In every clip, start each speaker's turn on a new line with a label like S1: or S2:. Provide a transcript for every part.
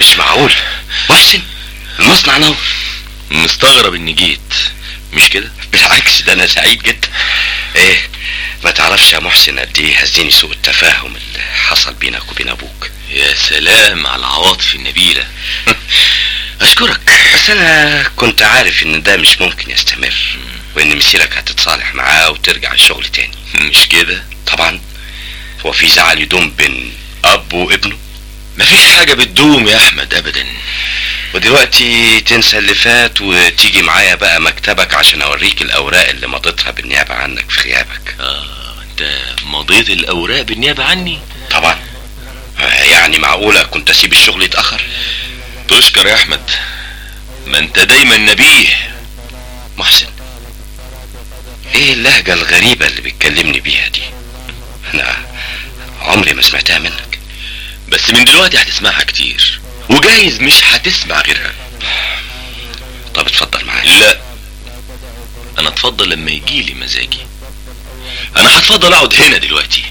S1: مش معقول محسن المصنع نور
S2: مستغرب اني جيت مش كده
S1: بالعكس ده انا سعيد جدا ايه ما تعرفش يا محسن قد ايه هزني سوء التفاهم اللي حصل بينك وبين ابوك
S2: يا سلام على العواطف النبيلة اشكرك
S1: بس انا كنت عارف ان ده مش ممكن يستمر وان مسيرك هتتصالح معاه وترجع الشغل تاني
S2: مش كده
S1: طبعا هو في زعل يدوم بين اب وابنه
S2: مفيش حاجة بتدوم يا احمد ابدا
S1: ودلوقتي تنسى اللي فات وتيجي معايا بقى مكتبك عشان اوريك الاوراق اللي مضيتها بالنيابه عنك في غيابك
S2: اه انت مضيت الاوراق بالنيابة عني
S1: طبعا آه، يعني معقوله كنت اسيب الشغل يتاخر
S2: تشكر يا احمد ما انت دايما نبيه
S1: محسن ايه اللهجه الغريبه اللي بتكلمني بيها دي انا عمري ما سمعتها منك
S2: بس من دلوقتي هتسمعها كتير وجايز مش هتسمع غيرها
S1: طب اتفضل معايا
S2: لا انا اتفضل لما يجيلي مزاجي انا هتفضل اقعد هنا دلوقتي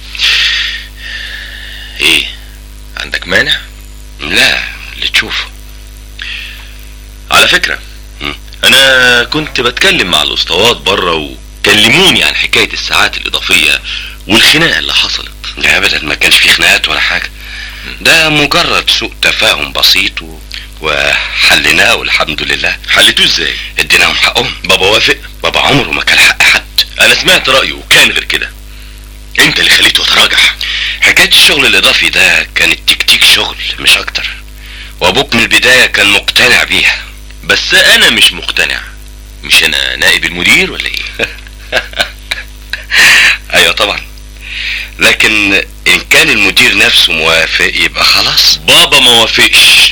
S2: ايه عندك مانع
S1: لا اللي تشوفه
S2: على فكرة
S1: مم.
S2: انا كنت بتكلم مع الاسطوات بره وكلموني عن حكاية الساعات الاضافية والخناقة اللي حصلت
S1: لا ابدا ما كانش في خناقات ولا حاجه ده مجرد سوء تفاهم بسيط و... وحليناه والحمد لله
S2: حلتوه ازاي
S1: اديناهم حقهم
S2: بابا وافق
S1: بابا عمره ما كان حق حد
S2: انا سمعت رأيه وكان غير كده انت اللي خليته يتراجع
S1: حكايه الشغل الاضافي ده كانت تكتيك شغل مش اكتر وابوك من البدايه كان مقتنع بيها
S2: بس انا مش مقتنع مش انا نائب المدير ولا ايه
S1: ايوه طبعا لكن ان كان المدير نفسه موافق يبقى خلاص
S2: بابا ما وافقش